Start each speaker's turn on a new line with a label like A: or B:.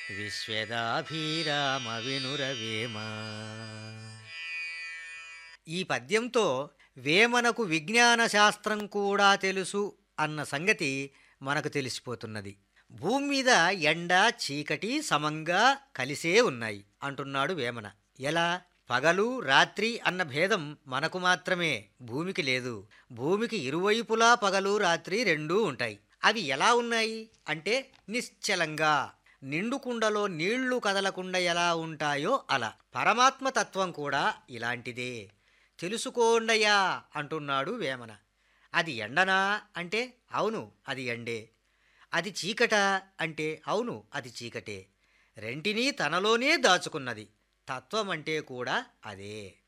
A: విశ్వదాభిరామ వినురవేమ ఈ పద్యంతో వేమనకు విజ్ఞాన శాస్త్రం కూడా తెలుసు అన్న సంగతి మనకు తెలిసిపోతున్నది భూమి మీద ఎండ చీకటి సమంగా కలిసే ఉన్నాయి అంటున్నాడు వేమన ఎలా పగలు రాత్రి అన్న భేదం మనకు మాత్రమే భూమికి లేదు భూమికి ఇరువైపులా పగలు రాత్రి రెండూ ఉంటాయి అవి ఎలా ఉన్నాయి అంటే నిశ్చలంగా నిండు కుండలో నీళ్లు కదలకుండా ఎలా ఉంటాయో అలా పరమాత్మ తత్వం కూడా ఇలాంటిదే తెలుసుకోండయ్యా అంటున్నాడు వేమన అది ఎండనా అంటే అవును అది ఎండే అది చీకట అంటే అవును అది చీకటే రెంటినీ తనలోనే దాచుకున్నది తత్వం అంటే కూడా అదే